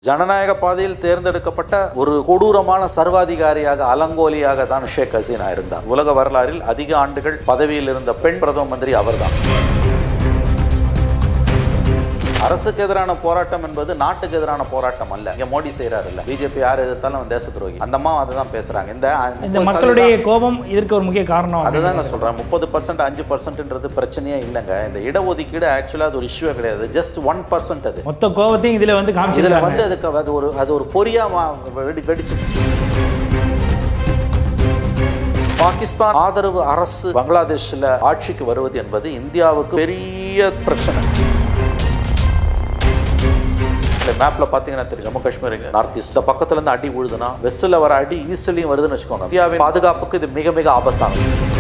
ஜனநாயக பாதையில் தேர்ந்தெடுக்கப்பட்ட ஒரு கொடூரமான சர்வாதிகாரியாக அலங்கோலியாக தான் ஷேக் ஹசீனா இருந்தார் உலக வரலாறில் அதிக ஆண்டுகள் பதவியில் இருந்த பெண் பிரதம மந்திரி அவர்தான் அரசுக்கு எதிரான போராட்டம் என்பது நாட்டுக்கு எதிரான போராட்டம் அல்ல இங்க மோடி செய்யறாரு இல்ல பிஜேபி யார் எதிர்த்தாலும் அவன் தேச துரோகி அந்த அம்மா அதுதான் பேசுறாங்க இந்த இந்த 30% மக்களுடைய கோபம் இதற்கு ஒரு முக்கிய காரணம் அதுதாங்க சொல்றேன் முப்பது பர்சன்ட் அஞ்சு பர்சன்ட்ன்றது பிரச்சனையே இல்லைங்க இந்த இடஒதுக்கீடு ஆக்சுவலாக அது ஒரு இஷ்யூவே கிடையாது ஜஸ்ட் ஒன் பர்சன்ட் அது மொத்த கோபத்தையும் இதுல வந்து இதுல காமிச்சிருக்காங்க வந்து அதுக்கு அது ஒரு அது ஒரு பொறியா மா- வெடி வெடிச்சிருச்சு பாகிஸ்தான் ஆதரவு அரசு பங்களாதேஷ்ல ஆட்சிக்கு வருவது என்பது இந்தியாவுக்கு பெரிய பிரச்சனை மேப்ல பாத்தீங்கன்னா தெரியும் ஜம்மு காஷ்மீர் நார்த் ஈஸ்ட் பக்கத்துல இருந்து அடி விழுதுன்னா வெஸ்ட்ல வர அடி ஈஸ்ட்லயும் வருதுன்னு வச்சுக்கோங்க இந்தியாவின் பாதுகாப்புக்கு இது மிக மிக ஆபத்தானது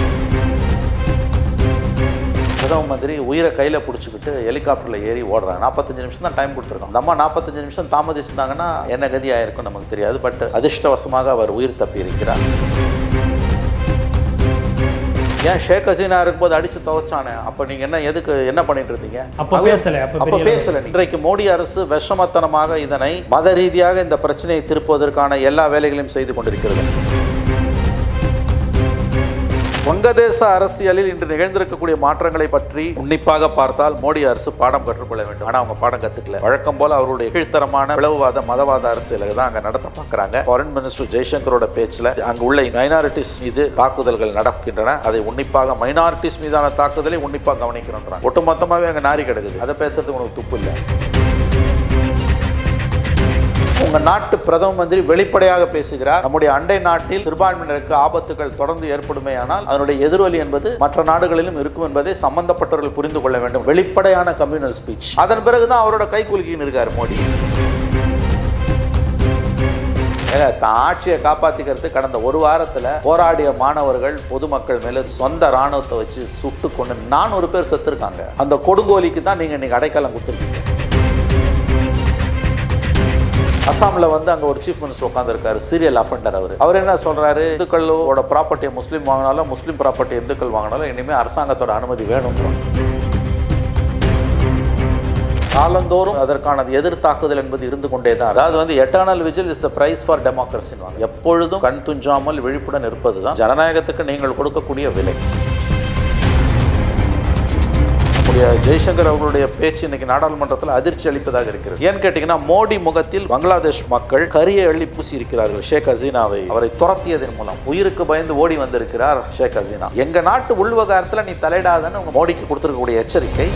பிரதம மந்திரி உயிரை கையில் பிடிச்சிக்கிட்டு ஹெலிகாப்டரில் ஏறி ஓடுறாங்க நாற்பத்தஞ்சு நிமிஷம் தான் டைம் கொடுத்துருக்கோம் அந்த அம்மா நாற்பத்தஞ்சு நிமிஷம் தாமதிச்சிருந்தாங்கன்னா என்ன கதி ஆயிருக்கும் நமக்கு தெரியாது பட் அதிர்ஷ்டவசமாக அவர் உயிர் தப்பி இருக்கிறார் ஏன் ஷேக் ஹசீனா இருக்கும்போது அடிச்சு துவைச்சானே அப்போ நீங்க என்ன எதுக்கு என்ன பண்ணிட்டு இருந்தீங்க அப்ப பேசல அப்ப அப்ப பெரிய பேசல இன்றைக்கு மோடி அரசு விஷமத்தனமாக இதனை மத ரீதியாக இந்த பிரச்சனையை திருப்புவதற்கான எல்லா வேலைகளையும் செய்து கொண்டிருக்கிறது வங்கதேச அரசியலில் இன்று நிகழ்ந்திருக்கக்கூடிய மாற்றங்களை பற்றி உன்னிப்பாக பார்த்தால் மோடி அரசு பாடம் கற்றுக்கொள்ள வேண்டும் ஆனா அவங்க பாடம் கத்துக்கல வழக்கம் போல அவருடைய கீழ்த்தரமான பிளவுவாத மதவாத அரசியலை தான் அங்க நடத்த பார்க்கறாங்க ஃபாரின் மினிஸ்டர் ஜெய்சங்கரோட பேச்சுல அங்கு உள்ள மைனாரிட்டிஸ் மீது தாக்குதல்கள் நடக்கின்றன அதை உன்னிப்பாக மைனாரிட்டிஸ் மீதான தாக்குதலை உன்னிப்பாக கவனிக்கிறோன்றாங்க ஒட்டுமொத்தமாவே அங்க நாரி கிடக்குது அதை பேசுறதுக்கு உனக்கு துப்பு இல்லை உங்க நாட்டு பிரதம மந்திரி வெளிப்படையாக பேசுகிறார் நம்முடைய அண்டை நாட்டில் சிறுபான்மையினருக்கு ஆபத்துகள் தொடர்ந்து ஏற்படுமேயானால் அதனுடைய எதிரொலி என்பது மற்ற நாடுகளிலும் இருக்கும் என்பதை சம்பந்தப்பட்டவர்கள் புரிந்து கொள்ள வேண்டும் வெளிப்படையான கம்யூனல் ஸ்பீச் அதன் பிறகுதான் அவரோட கை குலுக்கின்னு இருக்காரு மோடி ஏங்க, தான் ஆட்சியை காப்பாத்திக்கிறது கடந்த ஒரு வாரத்துல போராடிய மாணவர்கள் பொதுமக்கள் மேல சொந்த ராணுவத்தை வச்சு சுட்டு கொண்டு நானூறு பேர் செத்துருக்காங்க அந்த கொடுங்கோலிக்கு தான் நீங்க இன்னைக்கு அடைக்கலம் கொடுத்துருக்கீங்க அசாமில் வந்து அங்கே ஒரு சீஃப் மினிஸ்டர் உட்காந்துருக்காரு சீரியல் அஃபெண்டர் அவர் அவர் என்ன சொல்றாரு இந்துக்களோட ப்ராப்பர்ட்டியை முஸ்லீம் வாங்கினாலும் முஸ்லீம் ப்ராப்பர்ட்டி இந்துக்கள் வாங்கினாலும் இனிமேல் அரசாங்கத்தோட அனுமதி வேணும்ன்றாங்க காலந்தோறும் அதற்கான எதிர் தாக்குதல் என்பது இருந்து கொண்டே தான் அதாவது வந்து eternal vigil is the price for democracy எப்பொழுதும் கண் துஞ்சாமல் விழிப்புடன் இருப்பது தான் ஜனநாயகத்துக்கு நீங்கள் கொடுக்கக்கூடிய விலை நம்முடைய ஜெய்சங்கர் அவர்களுடைய பேச்சு இன்னைக்கு நாடாளுமன்றத்தில் அதிர்ச்சி அளிப்பதாக இருக்கிறது ஏன்னு கேட்டீங்கன்னா மோடி முகத்தில் பங்களாதேஷ் மக்கள் கரியை அள்ளி பூசி இருக்கிறார்கள் ஷேக் ஹசீனாவை அவரை துரத்தியதன் மூலம் உயிருக்கு பயந்து ஓடி வந்திருக்கிறார் ஷேக் ஹசீனா எங்க நாட்டு உள்வகாரத்தில் நீ தலையிடாதன்னு உங்க மோடிக்கு கொடுத்திருக்கக்கூடிய எச்சரிக்கை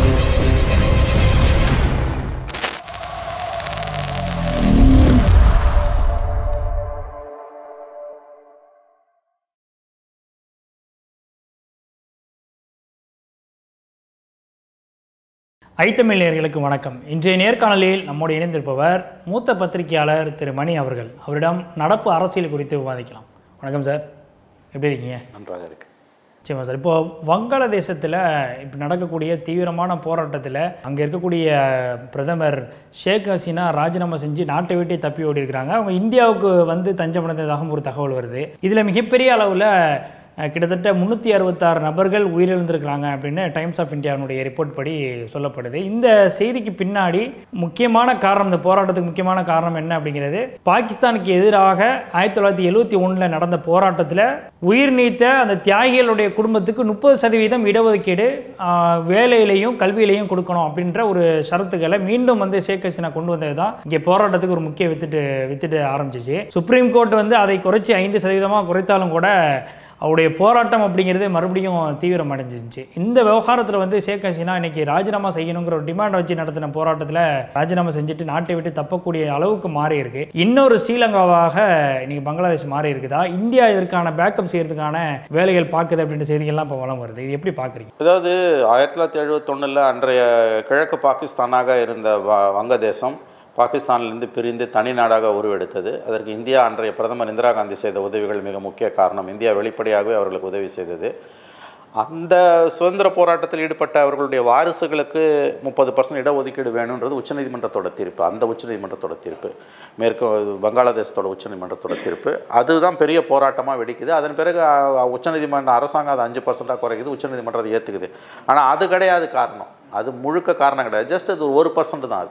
ஐத்தமிழர்களுக்கு வணக்கம் இன்றைய நேர்காணலில் நம்மோடு இணைந்திருப்பவர் மூத்த பத்திரிகையாளர் திரு மணி அவர்கள் அவரிடம் நடப்பு அரசியல் குறித்து விவாதிக்கலாம் வணக்கம் சார் எப்படி இருக்கீங்க நன்றாக இருக்கு சரிம்மா சார் இப்போ வங்காளதேசத்தில் இப்போ நடக்கக்கூடிய தீவிரமான போராட்டத்தில் அங்கே இருக்கக்கூடிய பிரதமர் ஷேக் ஹசீனா ராஜினாமா செஞ்சு நாட்டை விட்டே தப்பி ஓடி இருக்கிறாங்க அவங்க இந்தியாவுக்கு வந்து தஞ்சம் அடைந்ததாகவும் ஒரு தகவல் வருது இதில் மிகப்பெரிய அளவில் அஹ், கிட்டத்தட்ட முந்நூற்றி அறுபத்தாறு நபர்கள் உயிரிழந்திருக்கிறாங்க அப்படின்னு டைம்ஸ் ஆஃப் இந்தியாவுடைய ரிப்போர்ட் படி சொல்லப்படுது இந்த செய்திக்கு பின்னாடி முக்கியமான காரணம் இந்த போராட்டத்துக்கு முக்கியமான காரணம் என்ன அப்படிங்கிறது பாகிஸ்தானுக்கு எதிராக ஆயிரத்தி தொள்ளாயிரத்தி எழுபத்தி ஒன்றில் நடந்த போராட்டத்தில் உயிர் நீத்த அந்த தியாகிகளுடைய குடும்பத்துக்கு முப்பது சதவீதம் இடஒதுக்கீடு ஆஹ், வேலையிலையும் கல்வியிலையும் கொடுக்கணும் அப்படின்ற ஒரு ஷரத்துக்களை மீண்டும் வந்து ஷேக் ஹசீனா கொண்டு வந்தது தான் இங்கே போராட்டத்துக்கு ஒரு முக்கிய வித்துட்டு வித்துட்டு ஆரம்பிச்சிச்சு சுப்ரீம் கோர்ட் வந்து அதை குறைச்சி ஐந்து சதவீதமாக குறைத்தாலும் கூட அவருடைய போராட்டம் அப்படிங்கிறது மறுபடியும் தீவிரம் அடைஞ்சிருச்சு இந்த விவகாரத்தில் வந்து ஷேக் ஹசீனா இன்னைக்கு ராஜினாமா செய்யணுங்கிற ஒரு டிமாண்ட் வச்சு நடத்தின போராட்டத்தில் ராஜினாமா செஞ்சுட்டு நாட்டை விட்டு தப்பக்கூடிய அளவுக்கு மாறி இருக்கு இன்னொரு ஸ்ரீலங்காவாக இன்னைக்கு பங்களாதேஷ் மாறி இருக்குதா இந்தியா இதற்கான பேக்கப் செய்யறதுக்கான வேலைகள் பார்க்குது அப்படின்ற செய்திகள்லாம் இப்போ வளம் வருது இது எப்படி பார்க்குறீங்க அதாவது ஆயிரத்தி தொள்ளாயிரத்தி எழுபத்தொன்னில் அன்றைய கிழக்கு பாகிஸ்தானாக இருந்த வ- வங்கதேசம் பாகிஸ்தானிலிருந்து பிரிந்து தனி நாடாக உருவெடுத்தது அதற்கு இந்தியா அன்றைய பிரதமர் இந்திரா காந்தி செய்த உதவிகள் மிக முக்கிய காரணம் இந்தியா வெளிப்படையாகவே அவர்களுக்கு உதவி செய்தது அந்த சுதந்திர போராட்டத்தில் ஈடுபட்ட அவர்களுடைய வாரிசுகளுக்கு முப்பது பர்சன்ட் இடஒதுக்கீடு வேணுன்றது உச்சநீதிமன்றத்தோட தீர்ப்பு அந்த உச்சநீதிமன்றத்தோட தீர்ப்பு மேற்கு வங்காளதேசத்தோட உச்சநீதிமன்றத்தோட தீர்ப்பு அதுதான் பெரிய போராட்டமாக வெடிக்குது அதன் பிறகு அ, உச்சநீதிமன்ற அரசாங்கம் அதை அஞ்சு பர்சன்ட்டாக குறைக்குது உச்சநீதிமன்றம் அதை ஏற்றுக்குது ஆனால் அது கிடையாது காரணம் அது முழுக்க காரணம் கிடையாது ஜஸ்ட் அது ஒரு பர்சன்ட் தான் அது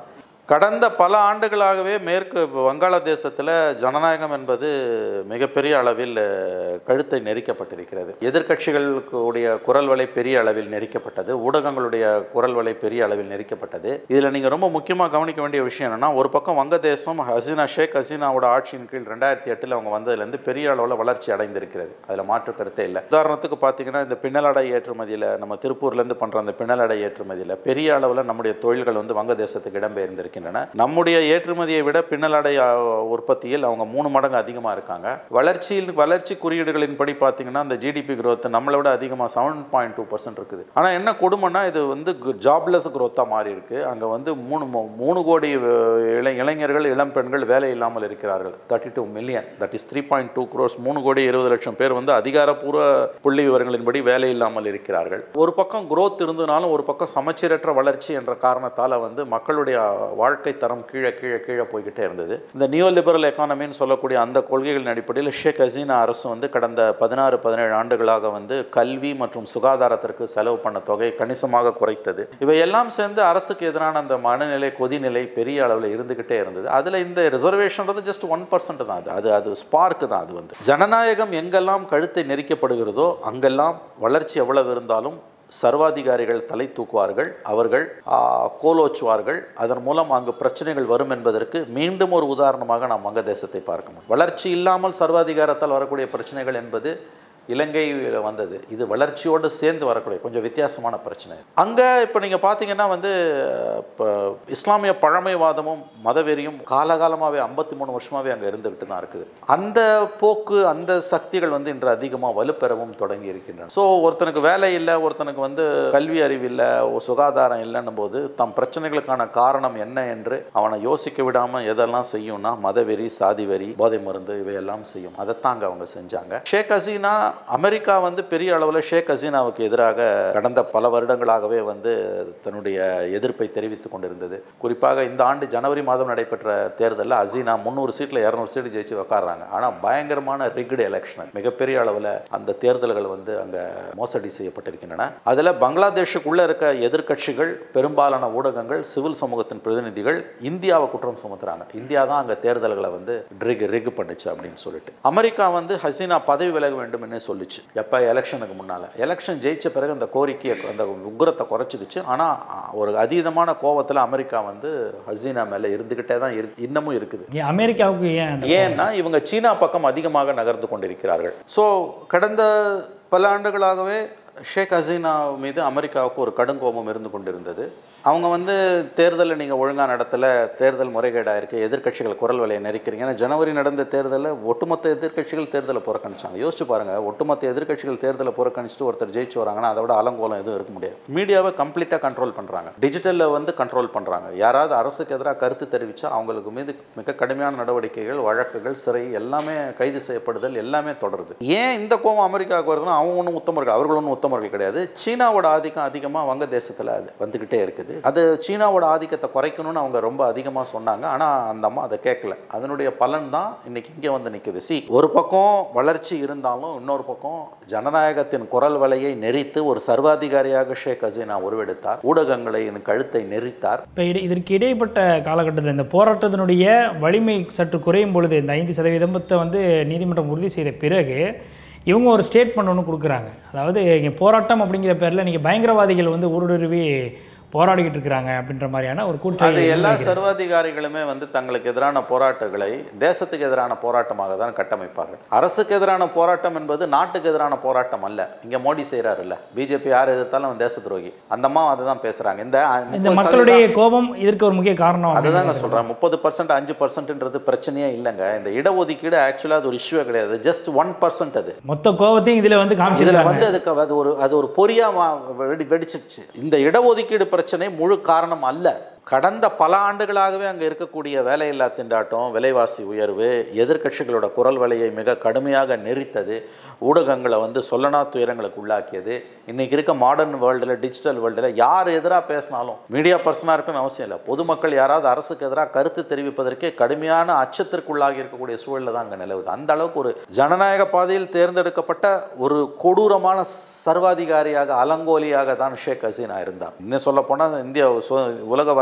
கடந்த பல ஆண்டுகளாகவே மேற்கு வங்காளதேசத்தில் ஜனநாயகம் என்பது மிகப்பெரிய அளவில் அஹ், கழுத்தை நெரிக்கப்பட்டிருக்கிறது எதிர்க்கட்சிகளுடைய குரல் வலை பெரிய அளவில் நெரிக்கப்பட்டது ஊடகங்களுடைய குரல் வலை பெரிய அளவில் நெரிக்கப்பட்டது இதில் நீங்கள் ரொம்ப முக்கியமாக கவனிக்க வேண்டிய விஷயம் என்னன்னா ஒரு பக்கம் வங்கதேசம் ஹசீனா ஷேக் ஹசீனாவோட ஆட்சியின் கீழ் ரெண்டாயிரத்தி எட்டில் அவங்க வந்ததுலேருந்து பெரிய அளவில் வளர்ச்சி அடைந்திருக்கிறது அதில் மாற்று கருத்தே இல்லை உதாரணத்துக்கு பார்த்தீங்கன்னா இந்த பின்னலாடை ஏற்றுமதியில் நம்ம திருப்பூர்லேருந்து பண்ணுற அந்த பின்னலாடை ஏற்றுமதியில் பெரிய அளவில் நம்முடைய தொழில்கள் வந்து வங்கதேசத்துக்கு இடம்பெயர்ந்திருக்கின்றன நம்முடைய ஏற்றுமதியை விட பின்னலாடை ஆ, உற்பத்தியில் அவங்க மூணு மடங்கு அதிகமாக இருக்காங்க வளர்ச்சியில் வளர்ச்சி குறியீடுகளின்படி பார்த்தீங்கன்னா அந்த ஜிடிபி growth நம்மளை விட அதிகமாக செவன் பாயிண்ட் டூ பர்சன்ட் இருக்குது ஆனால் என்ன கொடுமைன்னா இது வந்து ஜாப்லெஸ் growth-ஆ மாறி இருக்கு அங்கே வந்து மூணு மூ- மூணு கோடி அஹ், இளை இளைஞர்கள் இளம் பெண்கள் வேலை இல்லாமல் இருக்கிறார்கள் thirty two million that is three point two crores மூணு கோடி இருபது லட்சம் பேர் வந்து அதிகாரப்பூர்வ புள்ளி விவரங்களின்படி வேலை இல்லாமல் இருக்கிறார்கள் ஒரு பக்கம் growth இருந்தனாலும் ஒரு பக்கம் சமச்சீரற்ற வளர்ச்சி என்ற காரணத்தால் வந்து மக்களுடைய வாழ்க்கை தரம் கீழே கீழே கீழே போய்கிட்டே இருந்தது இந்த நியோ லிபரல் எக்கானமின்னு சொல்லக்கூடிய அந்த கொள்கைகளின் அடிப்படையில் ஷேக் ஹசீனா அரசு வந்து கடந்த பதினாறு பதினேழு ஆண்டுகளாக வந்து கல்வி மற்றும் சுகாதாரத்திற்கு செலவு பண்ண தொகை கணிசமாக குறைத்தது இவையெல்லாம் சேர்ந்து அரசுக்கு எதிரான அந்த மனநிலை கொதிநிலை பெரிய அளவில் இருந்துகிட்டே இருந்தது அதில் இந்த ரிசர்வேஷன்றது ஜஸ்ட் ஒன் பர்சன்ட் தான் அது அது அது ஸ்பார்க்கு தான் அது வந்து ஜனநாயகம் எங்கெல்லாம் கழுத்தை நெரிக்கப்படுகிறதோ அங்கெல்லாம் வளர்ச்சி எவ்வளவு இருந்தாலும் சர்வாதிகாரிகள் தலை தூக்குவார்கள் அவர்கள் ஆ, கோலோச்சுவார்கள் அதன் மூலம் அங்கு பிரச்சனைகள் வரும் என்பதற்கு மீண்டும் ஒரு உதாரணமாக நாம் வங்கதேசத்தை பார்க்க முடியும் வளர்ச்சி இல்லாமல் சர்வாதிகாரத்தால் வரக்கூடிய பிரச்சனைகள் என்பது இலங்கையில் வந்தது இது வளர்ச்சியோடு சேர்ந்து வரக்கூடிய கொஞ்சம் வித்தியாசமான பிரச்சனை அங்கே இப்போ நீங்கள் பார்த்தீங்கன்னா வந்து இப்போ இஸ்லாமிய பழமைவாதமும் மதவெறியும் காலகாலமாகவே ஐம்பத்தி மூணு வருஷமாகவே அங்கே இருந்துக்கிட்டு தான் இருக்குது அந்த போக்கு அந்த சக்திகள் வந்து இன்று அதிகமாக வலுப்பெறவும் தொடங்கி இருக்கின்றன ஸோ ஒருத்தனுக்கு வேலை இல்லை ஒருத்தனுக்கு வந்து கல்வி அறிவு இல்லை சுகாதாரம் இல்லைன்னும் போது தம் பிரச்சனைகளுக்கான காரணம் என்ன என்று அவனை யோசிக்க விடாமல் எதெல்லாம் செய்யும்னா மதவெறி சாதி வெறி போதை மருந்து இவையெல்லாம் செய்யும் அதைத்தான் அங்கே அவங்க செஞ்சாங்க ஷேக் ஹசீனா அமெரிக்கா வந்து பெரிய அளவில் ஷேக் ஹசீனாவுக்கு எதிராக கடந்த பல வருடங்களாகவே வந்து தன்னுடைய எதிர்ப்பை தெரிவித்துக் கொண்டிருந்தது குறிப்பாக இந்த ஆண்டு ஜனவரி மாதம் நடைபெற்ற தேர்தலில் ஹசீனா முந்நூறு சீட்டில் இரநூறு சீட்டு ஜெயிச்சு உட்கார்றாங்க ஆனால் பயங்கரமான ரிக்டு எலெக்ஷன் மிகப்பெரிய அளவில் அந்த தேர்தல்கள் வந்து அங்கே மோசடி செய்யப்பட்டிருக்கின்றன அதில் பங்களாதேஷுக்குள்ளே இருக்க எதிர்க்கட்சிகள் பெரும்பாலான ஊடகங்கள் சிவில் சமூகத்தின் பிரதிநிதிகள் இந்தியாவை குற்றம் சுமத்துறாங்க இந்தியா தான் அங்கே தேர்தல்களை வந்து ரிக் ரிக் பண்ணுச்சு அப்படின்னு சொல்லிட்டு அமெரிக்கா வந்து ஹசீனா பதவி விலக வேண்டும் என்ன சொல்லுச்சு எப்போ எலெக்ஷனுக்கு முன்னால் எலெக்ஷன் ஜெயிச்ச பிறகு அந்த கோரிக்கையை அந்த உக்கிரத்தை குறைச்சிக்கிச்சு ஆனால் ஒரு அதீதமான கோவத்தில் அமெரிக்கா வந்து ஹசீனா மேலே இருந்துக்கிட்டே தான் இருக்கு இன்னமும் இருக்குது ஏன் அமெரிக்காவுக்கு ஏன் அந்த ஏன்னா இவங்க சீனா பக்கம் அதிகமாக நகர்ந்து கொண்டிருக்கிறார்கள் ஸோ கடந்த பல ஆண்டுகளாகவே ஷேக் ஹசீனா மீது அமெரிக்காவுக்கு ஒரு கடுங்கோபம் இருந்து கொண்டிருந்தது அவங்க வந்து தேர்தலை நீங்கள் ஒழுங்காக நடத்தலை தேர்தல் முறைகேடாக இருக்குது எதிர்க்கட்சிகள் குரல் விலையை நெரிக்கிறீங்க ஏன்னா ஜனவரி நடந்த தேர்தலில் ஒட்டுமொத்த எதிர்க்கட்சிகள் தேர்தலை புறக்கணிச்சாங்க யோசிச்சு பாருங்கள் ஒட்டுமொத்த எதிர்க்கட்சிகள் தேர்தலை புறக்கணிச்சுட்டு ஒருத்தர் ஜெயிச்சு வராங்கன்னா அதை விட அலங்கோலம் எதுவும் இருக்க முடியாது மீடியாவை கம்ப்ளீட்டாக கண்ட்ரோல் பண்ணுறாங்க டிஜிட்டலில் வந்து கண்ட்ரோல் பண்ணுறாங்க யாராவது அரசுக்கு எதிராக கருத்து தெரிவித்தா அவங்களுக்கு மீது மிக கடுமையான நடவடிக்கைகள் வழக்குகள் சிறை எல்லாமே கைது செய்யப்படுதல் எல்லாமே தொடருது ஏன் இந்த கோவம் அமெரிக்காவுக்கு வருதுன்னா அவங்க ஒன்றும் உத்தமர்கள் அவர்கள் ஒன்றும் உத்தமர்கள் கிடையாது சீனாவோட ஆதிக்கம் அதிகமாக வங்கதேசத்தில் அது வந்துக்கிட்டே இருக்குது அது சீனாவோட ஆதிக்கத்தை குறைக்கணும்னு அவங்க ரொம்ப அதிகமாக சொன்னாங்க ஆனால் அந்த அம்மா அதை கேட்கல அதனுடைய பலன் தான் இன்னைக்கு இங்கே வந்து நிற்குது சி ஒரு பக்கம் வளர்ச்சி இருந்தாலும் இன்னொரு பக்கம் ஜனநாயகத்தின் குரல் வலையை நெறித்து ஒரு சர்வாதிகாரியாக ஷேக் ஹசீனா உருவெடுத்தார் ஊடகங்களை கழுத்தை நெறித்தார் இப்போ இடை இதற்கு இடைப்பட்ட காலகட்டத்தில் இந்த போராட்டத்தினுடைய வலிமை சற்று குறையும் பொழுது இந்த ஐந்து சதவீதத்தை வந்து நீதிமன்றம் உறுதி செய்த பிறகு இவங்க ஒரு ஸ்டேட்மெண்ட் ஒன்று கொடுக்குறாங்க அதாவது இங்கே போராட்டம் அப்படிங்கிற பேரில் நீங்கள் பயங்கரவாதிகள் வந்து ஊடுருவி போராடிக்கிட்டு இருக்கிறாங்க அப்படின்ற மாதிரியான ஒரு அது கூற்று எல்லா சர்வாதிகாரிகளுமே வந்து தங்களுக்கு எதிரான போராட்டங்களை தேசத்துக்கு எதிரான போராட்டமாக தான் கட்டமைப்பார்கள் அரசுக்கு எதிரான போராட்டம் என்பது நாட்டுக்கு எதிரான போராட்டம் அல்ல இங்க மோடி செய்கிறாருல்ல பிஜேபி யார் எதிர்த்தாலும் அவன் தேச துரோகி அந்த அம்மா அதுதான் பேசுறாங்க இந்த இந்த 30% மக்களுடைய கோபம் இதற்கு ஒரு முக்கிய காரணம் அதுதாங்க சொல்றேன் முப்பது பர்சன்ட் அஞ்சு பர்சன்ட்ன்றது பிரச்சனையே இல்லைங்க இந்த இடஒதுக்கீடு ஆக்சுவலாக அது ஒரு இஷ்யூவே கிடையாது ஜஸ்ட் ஒன் பர்சன்ட் அது மொத்த கோபத்தையும் இதில் வந்து இதுல காமிச்சிருக்காங்க வந்து அதுக்கு அது ஒரு அது ஒரு பொறியா மா- வெடி வெடிச்சிடுச்சு இந்த இடஒதுக்கீடு பிரச்சனை முழு காரணம் அல்ல கடந்த பல ஆண்டுகளாகவே அங்கே இருக்கக்கூடிய வேலையில்லா திண்டாட்டம் விலைவாசி உயர்வு எதிர்க்கட்சிகளோட குரல் வலையை மிக கடுமையாக நெரித்தது ஊடகங்களை வந்து சொல்லனா துயரங்களுக்கு உள்ளாக்கியது இன்னைக்கு இருக்க மாடர்ன் வேர்ல்டில் டிஜிட்டல் வேர்ல்டில் யார் எதிராக பேசினாலும் மீடியா பர்சனாக இருக்குன்னு அவசியம் இல்லை பொதுமக்கள் யாராவது அரசுக்கு எதிராக கருத்து தெரிவிப்பதற்கே கடுமையான அச்சத்திற்குள்ளாகி இருக்கக்கூடிய சூழலில் தான் அங்கே நிலவுது அந்த அளவுக்கு ஒரு ஜனநாயக பாதையில் தேர்ந்தெடுக்கப்பட்ட ஒரு கொடூரமான சர்வாதிகாரியாக அலங்கோலியாக தான் ஷேக் ஹசீனா இருந்தார் இன்னும் சொல்ல போனால் இந்தியா சு- உலக வரலாறு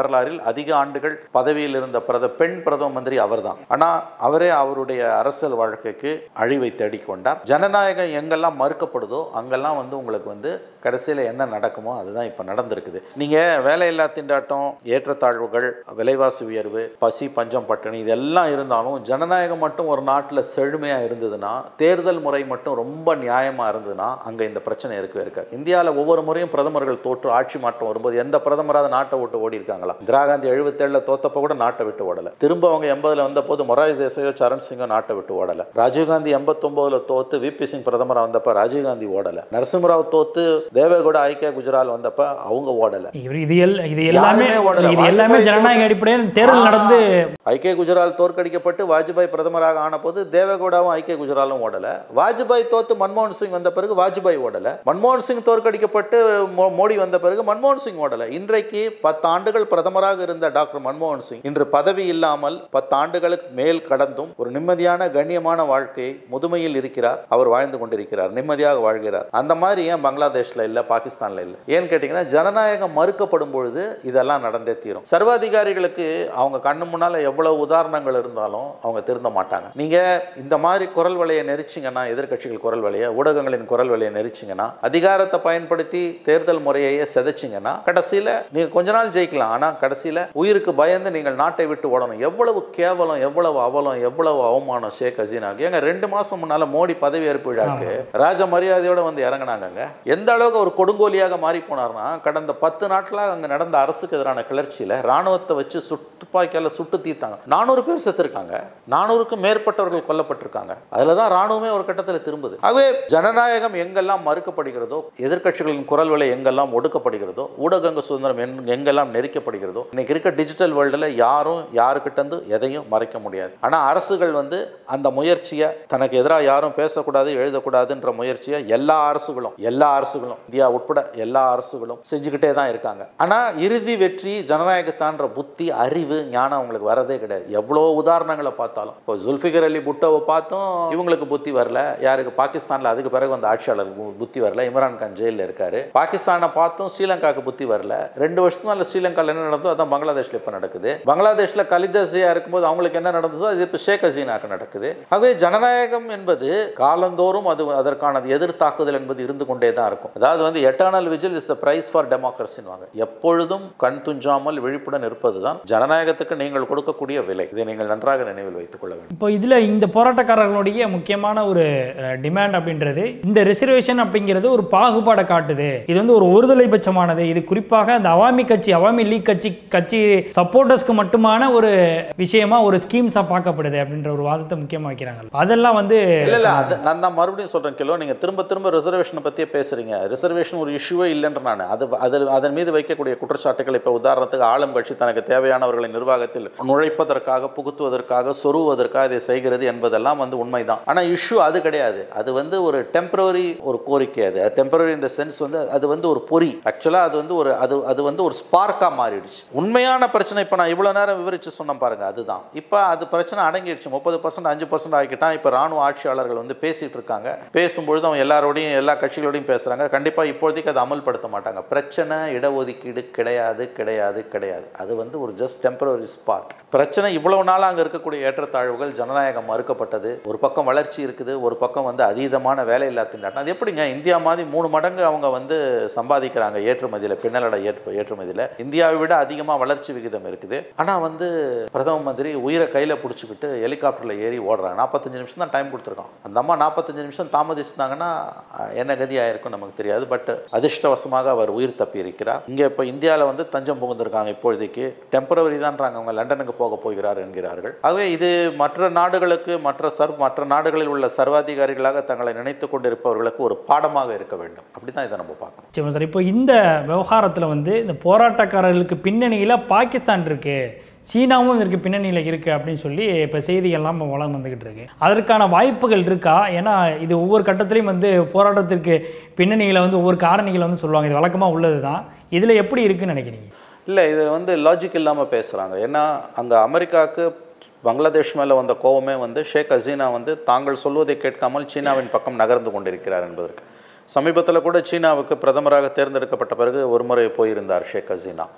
வரலாறில் அதிக ஆண்டுகள் பதவியில் இருந்த பிரத பெண் பிரதம மந்திரி அவர்தான் ஆனா அவரே அவருடைய அரசியல் வாழ்க்கைக்கு அழிவை தேடிக்கொண்டார் ஜனநாயகம் எங்கெல்லாம் மறுக்கப்படுதோ அங்கெல்லாம் வந்து உங்களுக்கு வந்து கடைசியில் என்ன நடக்குமோ அதுதான் இப்போ நடந்திருக்குது நீங்கள் வேலையில்லா திண்டாட்டம் ஏற்றத்தாழ்வுகள் விலைவாசி உயர்வு பசி பஞ்சம் பட்டினி இதெல்லாம் இருந்தாலும் ஜனநாயகம் மட்டும் ஒரு நாட்டில் செழுமையாக இருந்ததுன்னா தேர்தல் முறை மட்டும் ரொம்ப நியாயமாக இருந்ததுன்னா அங்கே இந்த பிரச்சனை இருக்கவே இருக்காது இந்தியாவில் ஒவ்வொரு முறையும் பிரதமர்கள் தோற்று ஆட்சி மாற்றம் வரும்போது எந்த பிரதமராவது நாட்டை விட்டு ஓடி இருக்காங்களா இந்திரா காந்தி எழுபத்தேழில் தோத்தப்போ கூட நாட்டை விட்டு ஓடலை திரும்ப அவங்க எண்பதுல வந்த போது மொராஜ் தேசாயோ சரண் சிங்கோ நாட்டை விட்டு ஓடலை ராஜீவ்காந்தி எண்பத்தொம்போதுல தோத்து விபி சிங் பிரதமராக வந்தப்ப ராஜீவ்காந்தி ஓடலை நரசிம்மராவ் தோத்து தேவேகவுடா ஐக்கிய குஜரால் வந்தப்ப அவங்க ஓடலை இவர் இது எல் இது எல்லாமே யாருமே ஓடல. இது எல்லாமே வாஜ்பாய் ஜனநாயக அடிப்படையில் தேர்தல் நடந்து ஐக்கிய குஜரால் தோற்கடிக்கப்பட்டு வாஜ்பாய் பிரதமராக ஆன போது தேவேகவுடாவும் ஐக்கிய குஜராலும் ஓடல வாஜ்பாய் தோத்து மன்மோகன் சிங் வந்த பிறகு வாஜ்பாய் ஓடல மன்மோகன் சிங் தோற்கடிக்கப்பட்டு மோ- மோடி வந்த பிறகு மன்மோகன் சிங் ஓடல இன்றைக்கு பத்து ஆண்டுகள் பிரதமராக இருந்த டாக்டர் மன்மோகன் சிங் இன்று பதவி இல்லாமல் பத்து ஆண்டுகளுக்கு மேல் கடந்தும் ஒரு நிம்மதியான கண்ணியமான வாழ்க்கையை முதுமையில் இருக்கிறார் அவர் வாழ்ந்து கொண்டிருக்கிறார் நிம்மதியாக வாழ்கிறார் அந்த மாதிரி ஏன் பங்களாதேஷ்ல இல்ல பாகிஸ்தான்ல இல்ல ஏன்னு கேட்டீங்கன்னா ஜனநாயகம் மறுக்கப்படும் பொழுது இதெல்லாம் நடந்தே தீரும் சர்வாதிகாரிகளுக்கு அவங்க கண்ணு முன்னால எவ்வளவு உதாரணங்கள் இருந்தாலும் அவங்க திருந்த மாட்டாங்க நீங்க இந்த மாதிரி குரல் வலையை நெரிச்சிங்கன்னா எதிர்க்கட்சிகள் குரல் வலையை ஊடகங்களின் குரல் வலையை நெரிச்சிங்கன்னா அதிகாரத்தை பயன்படுத்தி தேர்தல் முறையையே செதைச்சிங்கன்னா கடைசியில நீங்க கொஞ்ச நாள் ஜெயிக்கலாம் ஆனா கடைசியில உயிருக்கு பயந்து நீங்கள் நாட்டை விட்டு ஓடணும் எவ்வளவு கேவலம் எவ்வளவு அவலம் எவ்வளவு அவமானம் ஷேக் ஹசீனாக்கு ஏங்க ரெண்டு மாசம் முன்னால மோடி பதவி ஏற்பு விழாக்கு ராஜ மரியாதையோட வந்து இறங்குனாங்கங்க எந்த அளவுக்கு ஒரு கொடுங்கோலியாக மாறி போனார்னா கடந்த பத்து நாட்களாக அங்க நடந்த அரசுக்கு எதிரான கிளர்ச்சியில ராணுவத்தை வச்சு சுட்டு துப்பாக்கியால சுட்டு தீர்த்தாங்க நானூறு பேர் செத்துருக்காங்க நானூறுக்கும் மேற்பட்டவர்கள் கொல்லப்பட்டிருக்காங்க அதுல தான் ராணுவமே ஒரு கட்டத்தில் திரும்புது ஆகவே ஜனநாயகம் எங்கெல்லாம் மறுக்கப்படுகிறதோ எதிர்க்கட்சிகளின் குரல் விலை எங்கெல்லாம் ஒடுக்கப்படுகிறதோ ஊடகங்க சுதந்திரம் எங்- எங்கெல்லாம் நெரிக்கப்படுகிறதோ இன்னைக்கு இருக்க டிஜிட்டல் வேர்ல்டில் யாரும் யாருக்கிட்ட இருந்து எதையும் மறைக்க முடியாது ஆனா அரசுகள் வந்து அந்த முயற்சியை தனக்கு எதிராக யாரும் பேசக்கூடாது எழுதக்கூடாதுன்ற முயற்சியை எல்லா அரசுகளும் எல்லா அரசுகளும் இந்தியா உட்பட எல்லா அரசுகளும் செஞ்சுக்கிட்டே தான் இருக்காங்க ஆனா இறுதி வெற்றி ஜனநாயகத்தான்ற புத்தி அறிவு ஞானம் அவங்களுக்கு வரதே கிடையாது எவ்வளோ உதாரணங்களை பார்த்தாலும் இப்போ ஜுல்ஃபிகர் அலி புட்டோவை பார்த்தும் இவங்களுக்கு புத்தி வரல யாருக்கு பாகிஸ்தான்ல அதுக்கு பிறகு வந்த ஆட்சியாளருக்கு பு- புத்தி வரல இம்ரான் கான் ஜெயிலில் இருக்காரு பாகிஸ்தானை பார்த்தும் ஸ்ரீலங்காவுக்கு புத்தி வரல ரெண்டு வருஷத்துக்கு மேலே ஸ்ரீலங்காவில் என்ன நடந்ததோ அதான் பங்களாதேஷ்ல இப்போ நடக்குது பங்களாதேஷ்ல கலிதசியா இருக்கும்போது அவங்களுக்கு என்ன நடந்ததோ அது இப்போ ஷேக் ஹசீனாக்கு நடக்குது ஆகவே ஜனநாயகம் என்பது காலந்தோறும் அது அதற்கான எதிர் தாக்குதல் என்பது இருந்து கொண்டே தான் இருக்கும் அதாவது வந்து eternal vigil is the price for டெமோக்ரஸின்வாங்க எப்பொழுதும் கண் துஞ்சாமல் விழிப்புடன் இருப்பது தான் ஜனநாயகத்துக்கு நீங்கள் கொடுக்கக்கூடிய விலை இதை நீங்கள் நன்றாக நினைவில் வைத்துக் கொள்ள வேண்டும் இப்போ இதில் இந்த போராட்டக்காரர்களுடைய முக்கியமான ஒரு டிமாண்ட் அப்படின்றது இந்த ரிசர்வேஷன் அப்படிங்கிறது ஒரு பாகுபாடை காட்டுது இது வந்து ஒரு ஒருதலை பட்சமானது இது குறிப்பாக அந்த அவாமி கட்சி அவாமி லீக் கட்சி கட்சி சப்போர்ட்டர்ஸ்க்கு மட்டுமான ஒரு விஷயமா ஒரு ஸ்கீம்ஸாக பார்க்கப்படுது அப்படின்ற ஒரு வாதத்தை முக்கியமாக வைக்கிறாங்க அதெல்லாம் வந்து இல்ல இல்ல அது நான் தான் மறுபடியும் சொல்றேன் கிலோ நீங்க திரும்ப திரும்ப ரிசர்வேஷனை பத்தியே பேசுறீங்க ரிசர்வேஷன் ஒரு இஷ்யூவே இல்லைன்ற நான் அது அது அதன் மீது வைக்கக்கூடிய குற்றச்சாட்டுகள் இப்போ உதாரணத்துக்கு ஆளும் கட்சி தனக்கு தேவையானவர்களை நிர்வாகத்தில் நுழைப்பதற்காக புகுத்துவதற்காக சொருவதற்காக இதை செய்கிறது என்பதெல்லாம் வந்து உண்மைதான் ஆனா இஷ்யூ அது கிடையாது அது வந்து ஒரு டெம்பரரி ஒரு கோரிக்கை அது டெம்பரரி இந்த சென்ஸ் வந்து அது வந்து ஒரு பொறி ஆக்சுவலா அது வந்து ஒரு அது அது வந்து ஒரு ஸ்பார்க்கா மாறிடுச்சு உண்மையான பிரச்சனை இப்போ நான் இவ்வளவு நேரம் விவரிச்சு சொன்னேன் பாருங்க அதுதான் இப்போ அது பிரச்சனை அடங்கிடுச்சு முப்பது பர்சன்ட் அஞ்சு பர்சன்ட் ஆகிக்கிட்டான் இப்போ ராணுவ ஆட்சியாளர்கள் வந்து பேசிட்டு இருக்காங்க பேசும்பொழுது அவங்க எல்லாரோடையும் எல்லா கட்சிகளோடையும் பேசுறாங்க கண்டிப்பா இப்போதைக்கு அதை அமல்படுத்த மாட்டாங்க பிரச்சனை இடஒதுக்கீடு கிடையாது கிடையாது கிடையாது அது வந்து ஒரு ஜஸ்ட் டெம்பரரி ஸ்பார்க் பிரச்சனை இவ்வளவு நாள் அங்கே இருக்கக்கூடிய ஏற்றத்தாழ்வுகள் ஜனநாயகம் மறுக்கப்பட்டது ஒரு பக்கம் வளர்ச்சி இருக்குது ஒரு பக்கம் வந்து அதீதமான வேலையில்லா திண்டாட்டம் அது எப்படிங்க இந்தியா மாதிரி மூணு மடங்கு அவங்க வந்து சம்பாதிக்கிறாங்க ஏற்றுமதியில் பின்னலட ஏற்று ஏற்றுமதியில் இந்தியாவை விட அதிகமாக வளர்ச்சி விகிதம் இருக்குது ஆனால் வந்து பிரதம மந்திரி உயிரை கையில் பிடிச்சிக்கிட்டு ஹெலிகாப்டரில் ஏறி ஓடுறாங்க நாற்பத்தஞ்சு நிமிஷம் தான் டைம் கொடுத்துருக்கோம் அந்த அம்மா நாற்பத்தஞ்சு நிமிஷம் தாமதிச்சிருந்தாங்கன்னா அஹ், என்ன கதி ஆயிருக்கும் நமக்கு தெரியாது பட் அதிர்ஷ்டவசமாக அவர் உயிர் தப்பி இருக்கிறார் இங்கே இப்போ இந்தியாவில் வந்து தஞ்சம் புகுந்திருக்காங்க இப்பொழுதைக்கு டெம்பரவரி தான்றாங்க அவங்க லண்டனுக்கு போக போகிறார் என்கிறார்கள் ஆகவே இது மற்ற நாடுகளுக்கு மற்ற சர்வ் மற்ற நாடுகளில் உள்ள சர்வாதிகாரிகளாக தங்களை நினைத்து கொண்டிருப்பவர்களுக்கு ஒரு பாடமாக இருக்க வேண்டும் அப்படி தான் இதை நம்ம பார்க்கணும் சரி சார் இப்போ இந்த விவகாரத்தில் வந்து இந்த போராட்டக்காரர்களுக்கு பின்னணியில் பாகிஸ்தான் இருக்கு சீனாவும் இதற்கு பின்னணியில் இருக்குது அப்படின்னு சொல்லி இப்போ செய்திகள்லாம் இப்போ வளம் வந்துக்கிட்டு இருக்கு அதற்கான வாய்ப்புகள் இருக்கா ஏன்னா இது ஒவ்வொரு கட்டத்திலையும் வந்து போராட்டத்திற்கு பின்னணியில் வந்து ஒவ்வொரு காரணிகளை வந்து சொல்லுவாங்க இது வழக்கமாக உள்ளது தான் இதில் எப்படி இருக்குன்னு நினைக்கிறீங்க இல்லை இது வந்து லாஜிக் இல்லாமல் பேசுகிறாங்க ஏன்னா அங்கே அமெரிக்காவுக்கு பங்களாதேஷ் மேலே வந்த கோவமே வந்து ஷேக் ஹசீனா வந்து தாங்கள் சொல்வதை கேட்காமல் சீனாவின் பக்கம் நகர்ந்து கொண்டிருக்கிறார் என்பதற்கு சமீபத்தில் கூட சீனாவுக்கு பிரதமராக தேர்ந்தெடுக்கப்பட்ட பிறகு ஒரு முறை போயிருந்தார் ஷேக் ஹசீனா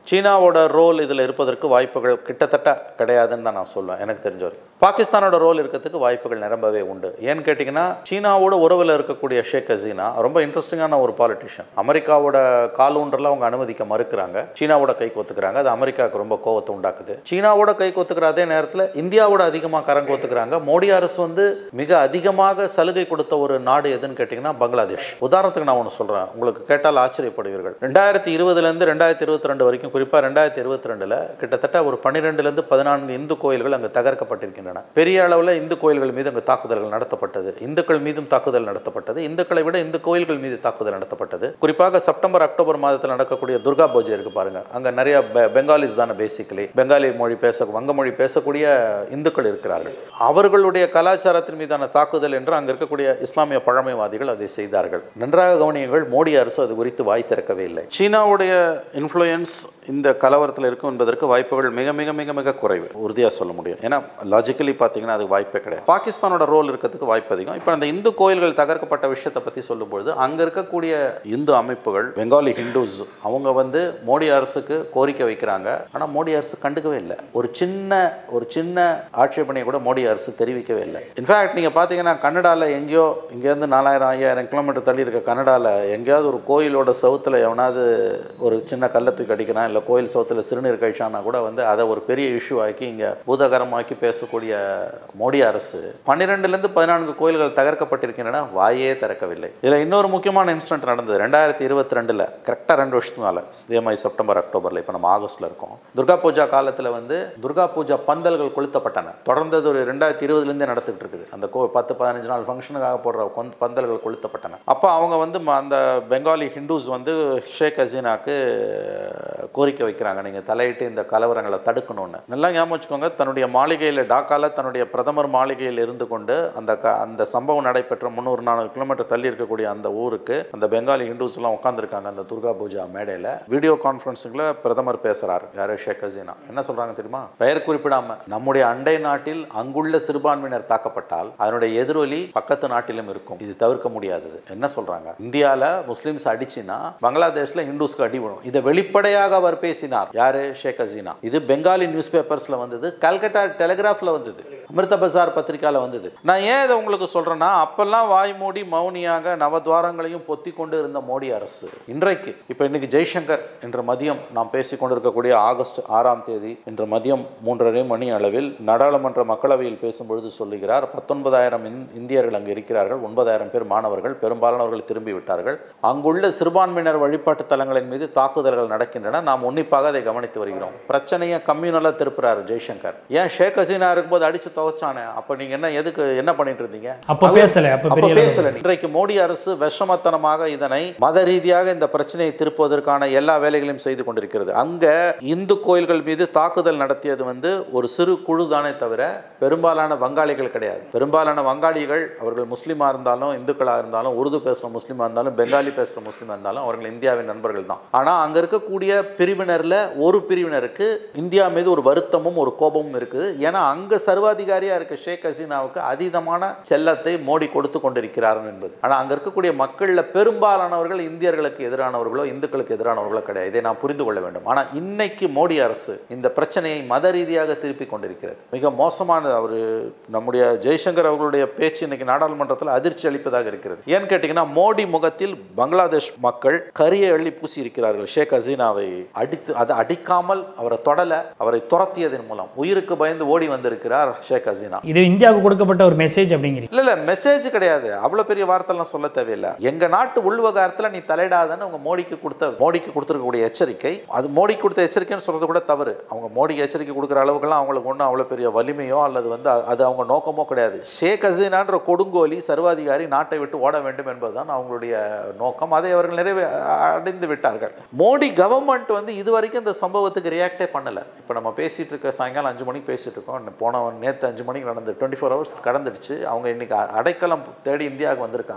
சீனாவோட ரோல் இதில் இருப்பதற்கு வாய்ப்புகள் கிட்டத்தட்ட கிடையாதுன்னு தான் நான் சொல்லுவேன் எனக்கு தெரிஞ்ச வரைக்கும் பாகிஸ்தானோட ரோல் இருக்கிறதுக்கு வாய்ப்புகள் நிரம்பவே உண்டு ஏன்னு கேட்டிங்கன்னா சீனாவோட உறவில் இருக்கக்கூடிய ஷேக் ஹசீனா ரொம்ப இன்ட்ரெஸ்டிங்கான ஒரு பாலிட்டிஷியன் அமெரிக்காவோட காலூன்றல அவங்க அனுமதிக்க மறுக்கிறாங்க சீனாவோட கை கொத்துக்கிறாங்க அது அமெரிக்காவுக்கு ரொம்ப கோவத்தை உண்டாக்குது சீனாவோட கை கொத்துக்கிற அதே நேரத்தில் இந்தியாவோட அதிகமாக கரம் கொத்துக்கிறாங்க மோடி அரசு வந்து மிக அதிகமாக சலுகை கொடுத்த ஒரு நாடு எதுன்னு கேட்டிங்கன்னா பங்களாதேஷ் உதாரணத்துக்கு நான் ஒன்று சொல்கிறேன் உங்களுக்கு கேட்டால் ஆச்சரியப்படுவீர்கள் ரெண்டாயிரத்தி இருபதுலேருந்து ரெண்டாயிரத்தி இருபத்தி ரெண்டு வரைக்கும் குறிப்பாக ரெண்டாயிரத்தி இருபத்தி ரெண்டில் கிட்டத்தட்ட ஒரு பன்னிரெண்டுலேருந்து பதினான்கு இந்து கோயில்கள் அங்கே தகர்க்கப்பட்டிருக்கின்றன பெரிய அளவில் இந்து கோயில்கள் மீது அங்கே தாக்குதல்கள் நடத்தப்பட்டது இந்துக்கள் மீதும் தாக்குதல் நடத்தப்பட்டது இந்துக்களை விட இந்து கோயில்கள் மீது தாக்குதல் நடத்தப்பட்டது குறிப்பாக செப்டம்பர் அக்டோபர் மாதத்தில் நடக்கக்கூடிய துர்கா பூஜை இருக்கு பாருங்க அங்கே நிறைய பெ- பெங்காலிஸ் தானே பேசிக்கலி பெங்காலி மொழி பேச வங்க மொழி பேசக்கூடிய இந்துக்கள் இருக்கிறார்கள் அவர்களுடைய கலாச்சாரத்தின் மீதான தாக்குதல் என்று அங்கே இருக்கக்கூடிய இஸ்லாமிய பழமைவாதிகள் அதை செய்தார்கள் நன்றாக கவனியுங்கள் மோடி அரசு அது குறித்து வாய் திறக்கவே இல்லை சீனாவுடைய இன்ஃப்ளூயன்ஸ் இந்த கலவரத்தில் இருக்கும் என்பதற்கு வாய்ப்புகள் மிக மிக மிக மிக குறைவு உறுதியாக சொல்ல முடியும் ஏன்னா லாஜிக்கலி பார்த்தீங்கன்னா அது வாய்ப்பே கிடையாது பாகிஸ்தானோட ரோல் இருக்கிறதுக்கு வாய்ப்பு அதிகம் இப்போ அந்த இந்து கோயில்கள் தகர்க்கப்பட்ட விஷயத்தை பற்றி சொல்லும்பொழுது அங்கே இருக்கக்கூடிய இந்து அமைப்புகள் பெங்காலி ஹிந்துஸ் அவங்க வந்து மோடி அரசுக்கு கோரிக்கை வைக்கிறாங்க ஆனால் மோடி அரசு கண்டுக்கவே இல்லை ஒரு சின்ன ஒரு சின்ன ஆட்சேபனையை கூட மோடி அரசு தெரிவிக்கவே இல்லை இன்ஃபேக்ட் நீங்கள் பார்த்தீங்கன்னா கன்னடாவில் எங்கேயோ இங்கேருந்து நாலாயிரம் ஐயாயிரம் கிலோமீட்டர் தள்ளி இருக்க கன்னடாவில் எங்கேயாவது ஒரு கோயிலோட சவுத்தில் எவனாவது ஒரு சின்ன கல்லை தூக்கி அடிக்கிறான் இல்லை கோயில் சவுத்தில் சிறுநீர் கழிச்சானா கூட வந்து அதை ஒரு பெரிய இஷ்யூ ஆக்கி இங்கே பூதகரமாக்கி பேசக்கூடிய மோடி அரசு பன்னிரெண்டுலேருந்து பதினான்கு கோயில்கள் தகர்க்கப்பட்டிருக்கின்றன வாயே திறக்கவில்லை இதில் இன்னொரு முக்கியமான இன்சிடென்ட் நடந்தது ரெண்டாயிரத்தி இருபத்தி ரெண்டில் கரெக்டாக ரெண்டு வருஷத்துக்கு மேலே இதே மாதிரி செப்டம்பர் அக்டோபரில் இப்போ நம்ம ஆகஸ்ட்டில் இருக்கோம் துர்கா பூஜா காலத்தில் வந்து துர்கா பூஜா பந்தல்கள் கொளுத்தப்பட்டன தொடர்ந்து அது ஒரு ரெண்டாயிரத்தி இருபதுலேருந்தே நடந்துகிட்டு இருக்குது அந்த கோ பத்து பதினஞ்சு நாள் ஃபங்க்ஷனுக்காக போடுற கொந்த பந்தல்கள் கொளுத்தப்பட்டன அப்போ அவங்க வந்து ம- அந்த பெங்காலி ஹிந்துஸ் வந்து ஷேக் ஹசீனாக்கு கோரிக்கை வைக்கிறாங்க நீங்கள் தலையிட்டு இந்த கலவரங்களை தடுக்கணும்னு நல்லா ஞாபகம் வச்சுக்கோங்க தன்னுடைய மாளிகையில் டாக்கால தன்னுடைய பிரதமர் மாளிகையில் இருந்து கொண்டு அந்த க அந்த சம்பவம் நடைபெற்ற முந்நூறு நானூறு கிலோமீட்டர் தள்ளி இருக்கக்கூடிய அந்த ஊருக்கு அந்த பெங்காலி ஹிந்துஸ் எல்லாம் உட்காந்துருக்காங்க அந்த துர்கா பூஜா மேடையில் வீடியோ கான்ஃபரன்ஸிங்கில் பிரதமர் பேசுகிறார் யாரு ஷேக் ஹசீனா என்ன சொல்கிறாங்க தெரியுமா பெயர் குறிப்பிடாம நம்முடைய அண்டை நாட்டில் அங்குள்ள சிறுபான்மையினர் தாக்கப்பட்டால் அதனுடைய எதிரொலி பக்கத்து நாட்டிலும் இருக்கும் இது தவிர்க்க முடியாதது என்ன சொல்றாங்க இந்தியால முஸ்லிம்ஸ் அடிச்சினா பங்களாதேஷ்ல இந்துஸ்க்கு அடி விழும் இதை வெளிப்படையாக அவர் பேசினார் யாரு ஷேக் ஹசீனா இது பெங்காலி நியூஸ் பேப்பர்ஸ்ல வந்தது கல்கட்டா டெலிகிராஃப்ல வந்தது அமிர்த பஜார் பத்திரிக்கால வந்தது நான் ஏன் இதை உங்களுக்கு சொல்றேன்னா அப்பெல்லாம் வாய் மூடி மௌனியாக நவத்வாரங்களையும் பொத்தி கொண்டு இருந்த மோடி அரசு இன்றைக்கு இப்போ இன்னைக்கு ஜெய்சங்கர் இன்று மதியம் நாம் பேசிக் கொண்டிருக்கக்கூடிய ஆகஸ்ட் ஆறாம் தேதி இன்று மதியம் மூன்றரை மணி அளவில் நாடாளுமன்ற மக்களவையில் பேசும்பொழுது சொல்லுகிறார் பத்தொன்பதாயிரம் இந்தியர்கள் அங்கு இருக்கிறார்கள் ஒன்பதாயிரம் பேர் மாணவர்கள் பெரும்பாலானவர்கள் திரும்பி விட்டார்கள் அங்குள்ள சிறுபான்மையினர் வழிபாட்டு தலங்களின் மீது தாக்குதல்கள் நடக்கின்றன நாம் உன்னிப்பாக அதை கவனித்து வருகிறோம் பிரச்சனையை கம்யூனலாக திருப்புறாரு ஜெய்சங்கர் ஏன் ஷேக் ஹசீனா இருக்கும்போது அடிச்சு துவைச்சானே அப்போ நீங்க என்ன எதுக்கு என்ன பண்ணிட்டு இருந்தீங்க அப்போ பேசலை அப்போ அப்ப பெரிய அளவுல. பேசல இன்றைக்கு மோடி அரசு விஷமத்தனமாக இதனை மத ரீதியாக இந்த பிரச்சனையை திருப்புவதற்கான எல்லா வேலைகளையும் செய்து கொண்டிருக்கிறது அங்க இந்து கோயில்கள் மீது தாக்குதல் நடத்தியது வந்து ஒரு சிறு குழு தானே தவிர பெரும்பாலான வங்காளிகள் கிடையாது பெரும்பாலான வங்காளிகள் அவர்கள் முஸ்லீமா இருந்தாலும் இந்துக்களாக இருந்தாலும் உருது பேசுகிற முஸ்லீமா இருந்தாலும் பெங்காலி பேசுகிற முஸ்லீமா இருந்தாலும் அவர்கள் இந்தியாவின் நண்பர்கள் தான் ஆனால் அங்கே இருக்கக்கூடிய பிரிவினரில் ஒரு பிரிவினருக்கு இந்தியா மீது ஒரு வருத்தமும் ஒரு கோபமும் இருக்குது ஏன்னா அங்கே சர்வாதிகாரியாக இருக்க ஷேக் ஹசீனாவுக்கு அதீதமான செல்லத்தை மோடி கொடுத்து கொண்டிருக்கிறார் என்பது ஆனால் அங்கே இருக்கக்கூடிய மக்களில் பெரும்பாலானவர்கள் இந்தியர்களுக்கு எதிரானவர்களோ இந்துக்களுக்கு எதிரானவர்களோ கிடையாது இதை நான் புரிந்து கொள்ள வேண்டும் ஆனால் இன்னைக்கு மோடி அரசு இந்த பிரச்சனையை மத ரீதியாக திருப்பி கொண்டிருக்கிறது மிக மோசமான அவர் நம்முடைய ஜெய்சங்கர் அவர்களுடைய பேச்சு இன்னைக்கு நாடாளுமன்றத்தில் அதிர்ச்சி அளிப்பதாக இருக்கிறது ஏன்னு கேட்டிங்கன்னா மோடி முகத்தில் பங்களாதேஷ் மக்கள் கரியை அள்ளி பூசி இருக்கிறார்கள் ஷேக் ஹசீனாவை அடித்து அதை அடிக்காமல் அவரை தொடல அவரை துரத்தியதன் மூலம் உயிருக்கு பயந்து ஓடி வந்திருக்கிறார் ஷேக் ஹசீனா இது இந்தியாவுக்கு கொடுக்கப்பட்ட ஒரு மெசேஜ் அப்படிங்கிறீங்க இல்ல இல்ல மெசேஜ் கிடையாது அவ்வளவு பெரிய வார்த்தைலாம் சொல்ல தேவையில்லை எங்க நாட்டு உள்வகாரத்துல நீ தலையிடாதன்னு அவங்க மோடிக்கு கொடுத்த மோடிக்கு கொடுத்துருக்கக்கூடிய எச்சரிக்கை அது மோடி கொடுத்த எச்சரிக்கைன்னு சொல்றது கூட தவறு அவங்க மோடிக்கு எச்சரிக்கை கொடுக்குற அளவுக்குலாம் அவங்களுக்கு ஒன்றும் அவ்வளோ பெரிய வலிமையோ அல்லது வந்து அ- அது அவங்க நோக்கமோ கிடையாது ஷேக் ஹசீனான்ற கொடுங்கோலி சர்வாதிகாரி நாட்டை விட்டு ஓட வேண்டும் என்பதுதான் அவங்களுடைய நோக்கம் அதை அவர்கள் நிறைவே அடைந்து விட்டார்கள் மோடி கவர்மெண்ட் வந்து இது வரைக்கும் இந்த சம்பவத்துக்கு ரியாக்டே பண்ணல இப்போ நம்ம பேசிட்டு இருக்க சாயங்காலம் அஞ்சு மணிக்கு பேசிட்டு இருக்கோம் போன நேற்று அஞ்சு மணிக்கு நடந்து டுவெண்ட்டி ஃபோர் ஹவர்ஸ் கடந்துடுச்சு அவங்க இன்னைக்கு அ- அடைக்கலம் தேடி இந்தியாவுக்கு வந்திருக்காங்க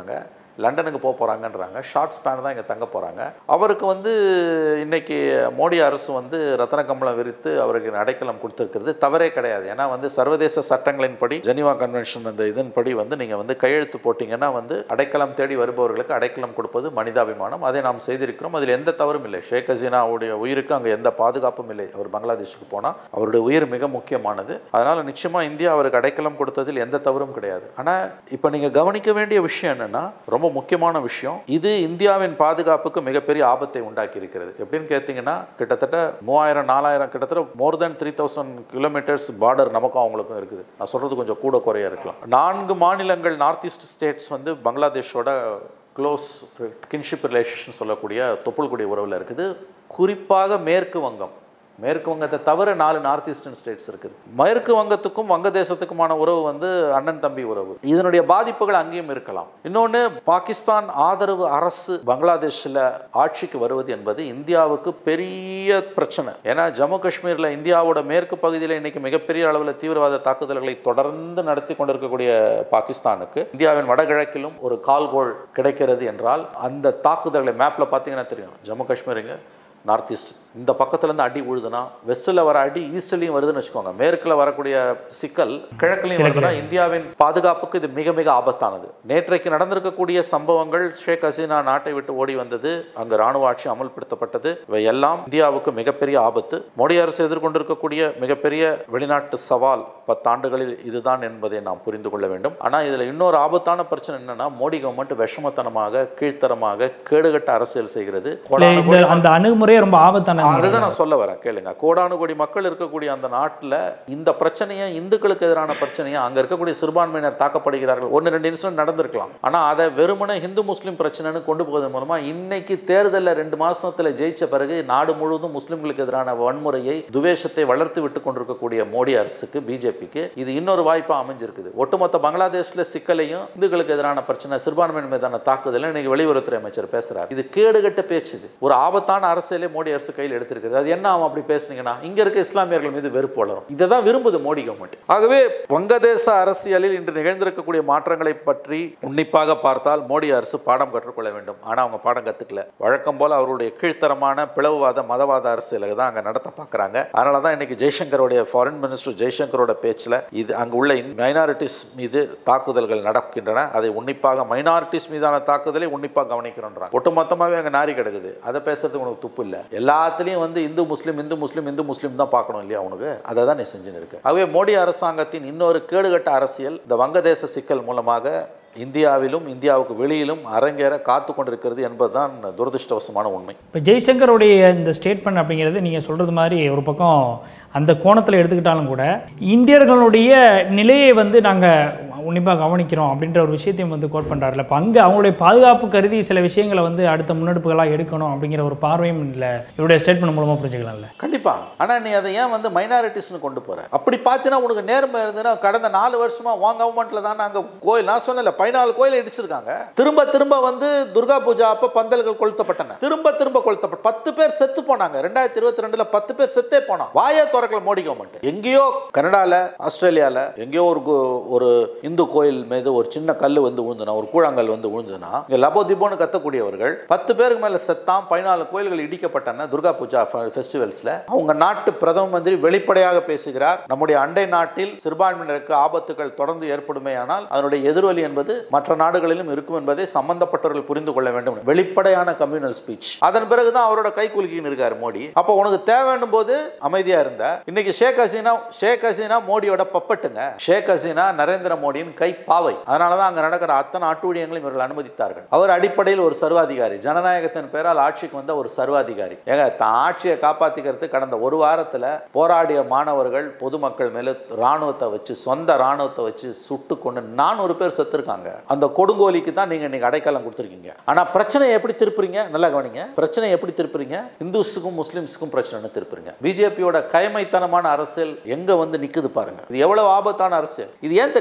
லண்டனுக்கு போக போகிறாங்கன்றாங்க ஷார்ட் ஸ்பேன் தான் இங்கே தங்க போகிறாங்க அவருக்கு வந்து இன்னைக்கு மோடி அரசு வந்து ரத்தன கம்பளம் விரித்து அவருக்கு அடைக்கலம் கொடுத்துருக்கிறது தவறே கிடையாது ஏன்னா வந்து சர்வதேச சட்டங்களின்படி ஜெனிவா கன்வென்ஷன் அந்த இதன்படி வந்து நீங்கள் வந்து கையெழுத்து போட்டிங்கன்னா வந்து அடைக்கலம் தேடி வருபவர்களுக்கு அடைக்கலம் கொடுப்பது மனிதாபிமானம் அதை நாம் செய்திருக்கிறோம் அதில் எந்த தவறும் இல்லை ஷேக் ஹசீனாவுடைய உயிருக்கு அங்கே எந்த பாதுகாப்பும் இல்லை அவர் பங்களாதேஷுக்கு போனால் அவருடைய உயிர் மிக முக்கியமானது அதனால் நிச்சயமாக இந்தியா அவருக்கு அடைக்கலம் கொடுத்ததில் எந்த தவறும் கிடையாது ஆனால் இப்போ நீங்கள் கவனிக்க வேண்டிய விஷயம் என்னென்னா ரொம்ப முக்கியமான விஷயம் இது இந்தியாவின் பாதுகாப்புக்கு மிகப்பெரிய ஆபத்தை உண்டாக்கி இருக்கிறது எப்படின்னு கேட்டிங்கன்னா கிட்டத்தட்ட மூவாயிரம் நாலாயிரம் கிட்டத்தட்ட more than three thousand kilometres border நமக்கும் அவங்களுக்கும் இருக்குது நான் சொல்கிறது கொஞ்சம் கூட குறைய இருக்கலாம் நான்கு மாநிலங்கள் நார்த் ஈஸ்ட் ஸ்டேட்ஸ் வந்து பங்களாதேஷோட க்ளோஸ் கின்ஷிப் ரிலேஷன் சொல்லக்கூடிய தொப்புள்குடி உறவில் இருக்குது குறிப்பாக மேற்கு வங்கம் மேற்கு வங்கத்தை தவிர நாலு நார்த் ஈஸ்டர்ன் ஸ்டேட்ஸ் இருக்குது மேற்கு வங்கத்துக்கும் வங்கதேசத்துக்குமான உறவு வந்து அண்ணன் தம்பி உறவு இதனுடைய பாதிப்புகள் அங்கேயும் இருக்கலாம் இன்னொன்று பாகிஸ்தான் ஆதரவு அரசு பங்களாதேஷில் ஆட்சிக்கு வருவது என்பது இந்தியாவுக்கு பெரிய பிரச்சனை ஏன்னா ஜம்மு காஷ்மீரில் இந்தியாவோட மேற்கு பகுதியில் இன்னைக்கு மிகப்பெரிய அளவில் தீவிரவாத தாக்குதல்களை தொடர்ந்து நடத்தி கொண்டிருக்கக்கூடிய பாகிஸ்தானுக்கு இந்தியாவின் வடகிழக்கிலும் ஒரு கால்கோள் கிடைக்கிறது என்றால் அந்த தாக்குதல்களை மேப்பில் பார்த்தீங்கன்னா தெரியும் ஜம்மு காஷ்மீருங்க நார்த் ஈஸ்ட் இந்த பக்கத்துலேருந்து அடி உழுதுனா வெஸ்ட்டில் வர அடி ஈஸ்ட்லேயும் வருதுன்னு வச்சுக்கோங்க மேற்கில் வரக்கூடிய சிக்கல் கிழக்குலையும் வருதுன்னா இந்தியாவின் பாதுகாப்புக்கு இது மிக மிக ஆபத்தானது நேற்றைக்கு நடந்திருக்கக்கூடிய சம்பவங்கள் ஷேக் ஹசீனா நாட்டை விட்டு ஓடி வந்தது அங்கு ராணுவ ஆட்சி அமல்படுத்தப்பட்டது இவை எல்லாம் இந்தியாவுக்கு மிகப்பெரிய ஆபத்து மோடி அரசு எதிர்கொண்டிருக்கக்கூடிய மிகப்பெரிய வெளிநாட்டு சவால் பத்தாண்டுகளில் இதுதான் என்பதை நாம் புரிந்து கொள்ள வேண்டும் ஆனால் இதில் இன்னொரு ஆபத்தான பிரச்சனை என்னன்னா மோடி கவர்மெண்ட் விஷமத்தனமாக கீழ்த்தரமாக கேடுகட்ட அரசியல் செய்கிறது கோடானு இந்த அந்த அணுகுமுறையே ரொம்ப ஆபத்தான அதுதான் நான் சொல்ல வரேன் கேளுங்க கோடானு கோடி மக்கள் இருக்கக்கூடிய அந்த நாட்டில் இந்த பிரச்சனையை இந்துக்களுக்கு எதிரான பிரச்சனையை அங்கே இருக்கக்கூடிய சிறுபான்மையினர் தாக்கப்படுகிறார்கள் ஒன்று ரெண்டு இன்சிடென்ட் நடந்திருக்கலாம் ஆனால் அதை வெறுமனே ஹிந்து முஸ்லீம் பிரச்சனைன்னு கொண்டு போவதன் மூலமாக இன்னைக்கு தேர்தலில் ரெண்டு மாசத்துல ஜெயிச்ச பிறகு நாடு முழுவதும் முஸ்லிம்களுக்கு எதிரான வன்முறையை துவேஷத்தை வளர்த்து விட்டு கொண்டிருக்கக்கூடிய மோடி அரசுக்கு பிஜேபிக்கு இது இன்னொரு வாய்ப்பாக அமைஞ்சிருக்குது ஒட்டுமொத்த பங்களாதேஷ்ல சிக்கலையும் இந்துக்களுக்கு எதிரான பிரச்சனை சிறுபான்மையினர் மீதான தாக்குதல் இன்னைக்கு வெளியுறவுத்துறை அமைச்சர் பேசுறாரு இது கேடுகட்ட பேச்சு இது ஒரு ஆபத்தான அரசியலே மோடி அரசு கையில் எடுத்திருக்கிறது அது என்ன ஆகும் அப்படி பேசுனீங்கன்னா இங்க இருக்க இஸ்லாமியர்கள் மீது வெறுப்பு வளரும் இதை தான் விரும்புது மோடி கவர்மெண்ட் ஆகவே வங்கதேச அரசியலில் இன்று நிகழ்ந்திருக்கக்கூடிய மாற்றங்களை பற்றி உன்னிப்பாக பார்த்தால் மோடி அரசு பாடம் கற்றுக்கொள்ள வேண்டும் ஆனால் அவங்க பாடம் கற்றுக்கல வழக்கம் போல அவருடைய கீழ்த்தரமான பிளவுவாத மதவாத அரசியலை தான் அங்கே நடத்த பார்க்குறாங்க அதனால தான் இன்னைக்கு ஜெய்சங்கருடைய ஃபாரின் மினிஸ்டர் ஜெய்சங்கரோட பேச்சில் இது அங்கே உள்ள மைனாரிட்டிஸ் மீது தாக்குதல்கள் நடக்கின்றன அதை உன்னிப்பாக மைனாரிட்டிஸ் மீதான தாக்குதலை உன்னிப்பாக கவனிக்கிறோன்றாங்க ஒட்டுமொத்தமாகவே அங்கே நாரி கிடக்குது அதை பேசுறதுக்கு உனக்கு துப்பு இல்லை எல்லாத்துலேயும் வந்து இந்து முஸ்லீம் இந்து முஸ்லீம் இந்து முஸ்லீம் தான் பார்க்கணும் இல்லையா உனக்கு அதை தான் நீ செஞ்சுன்னு இருக்க ஆகவே மோடி அரசாங்கத்தின் இன்னொரு கேடுகட்ட அரசியல் இந்த வங்கதேச சிக்கல் மூலமாக இந்தியாவிலும் இந்தியாவுக்கு வெளியிலும் அரங்கேற காத்து கொண்டிருக்கிறது என்பதுதான் துரதிருஷ்டவசமான உண்மை இப்போ ஜெய்சங்கருடைய இந்த ஸ்டேட்மெண்ட் அப்படிங்கிறது நீங்கள் சொல்கிறது மாதிரி ஒரு பக்கம் அந்த கோணத்தில் எடுத்துக்கிட்டாலும் கூட இந்தியர்களுடைய நிலையை வந்து நாங்கள் உன்னிப்பாக கவனிக்கிறோம் அப்படின்ற ஒரு விஷயத்தையும் வந்து கோட் பண்ணுறாருல இப்போ அங்கே அவங்களுடைய பாதுகாப்பு கருதி சில விஷயங்களை வந்து அடுத்த முன்னெடுப்புகளாக எடுக்கணும் அப்படிங்கிற ஒரு பார்வையும் இல்லை இவருடைய ஸ்டேட்மெண்ட் மூலமாக புரிஞ்சுக்கலாம்ல கண்டிப்பா ஆனா நீ அதை ஏன் வந்து மைனாரிட்டிஸ்னு கொண்டு போற அப்படி பார்த்தீங்கன்னா உனக்கு நேர்மை இருந்ததுன்னா கடந்த நாலு வருஷமா உன் கவர்மெண்ட்ல தான் நாங்க கோயில் நான் சொன்னல பதினாலு கோயில் இடிச்சிருக்காங்க திரும்ப திரும்ப வந்து துர்கா பூஜா அப்ப பந்தல்கள் கொளுத்தப்பட்டன திரும்ப திரும்ப கொளுத்தப்பட்ட பத்து பேர் செத்து போனாங்க ரெண்டாயிரத்தி இருபத்தி ரெண்டுல பத்து பேர் செத்தே போனான் வாயை திறக்கல மோடி கவர்மெண்ட் எங்கேயோ கனடால ஆஸ்திரேலியால எங்கேயோ ஒரு கு- ஒரு இந்து கோயில் மீது ஒரு சின்ன கல் வந்து விழுந்துனா ஒரு கூழாங்கல் வந்து விழுந்துனா இங்க லபோ திபோன்னு கத்தக்கூடியவர்கள் பத்து பேருக்கு மேல செத்தான் பதினாலு கோயில்கள் இடிக்கப்பட்டன துர்கா பூஜா ஃபெஸ்டிவல்ஸ்ல அவங்க நாட்டு பிரதம மந்திரி வெளிப்படையாக பேசுகிறார் நம்முடைய அண்டை நாட்டில் சிறுபான்மையினருக்கு ஆபத்துகள் தொடர்ந்து ஏற்படுமேயானால் அதனுடைய எதிர்வலி என்பது மற்ற நாடுகளிலும் இருக்கும் என்பதை சம்பந்தப்பட்டவர்கள் புரிந்து கொள்ள வேண்டும் வெளிப்படையான கம்யூனல் ஸ்பீச் அதன் பிறகுதான் அவரோட கை குலுக்கின்னு இருக்காரு மோடி அப்போ உனக்கு தேவைன்னும் போது அமைதியா இருந்த இன்னைக்கு ஷேக் ஹசீனா ஷேக் ஹசீனா மோடியோட பப்பட்டுங்க ஷேக் ஹசீனா நரேந்திர மோடியின் கை பாவை அதனால தான் அங்க நடக்கிற அத்தனை அட்டூழியங்களையும் இவர்கள் அனுமதித்தார்கள் அவர் அடிப்படையில் ஒரு சர்வாதிகாரி ஜனநாயகத்தின் பேரால் ஆட்சிக்கு வந்த ஒரு சர்வாதிகாரி ஏங்க தான் ஆட்சியை காப்பாத்திக்கிறது கடந்த ஒரு வாரத்துல போராடிய மாணவர்கள் பொதுமக்கள் மேல ராணுவத்தை வச்சு சொந்த ராணுவத்தை வச்சு சுட்டு கொண்டு நானூறு பேர் செத்துருக்காங்க அந்த கொடுங்கோலிக்கு தான் நீங்க இன்னைக்கு அடைக்கலம் கொடுத்துருக்கீங்க ஆனா பிரச்சனையை எப்படி திருப்புறீங்க நல்லா கவனிங்க பிரச்சனையை எப்படி திருப்புறீங்க இந்துஸுக்கும் முஸ்லிம்ஸுக்கும் பிரச்சனை திருப்புறீங்க பிஜேபியோட கைமைத்தனமான அரசியல் எங்க வந்து நிக்குது பாருங்க இது எவ்வளவு ஆபத்தான அரசியல் இது ஏன் தெரியுமா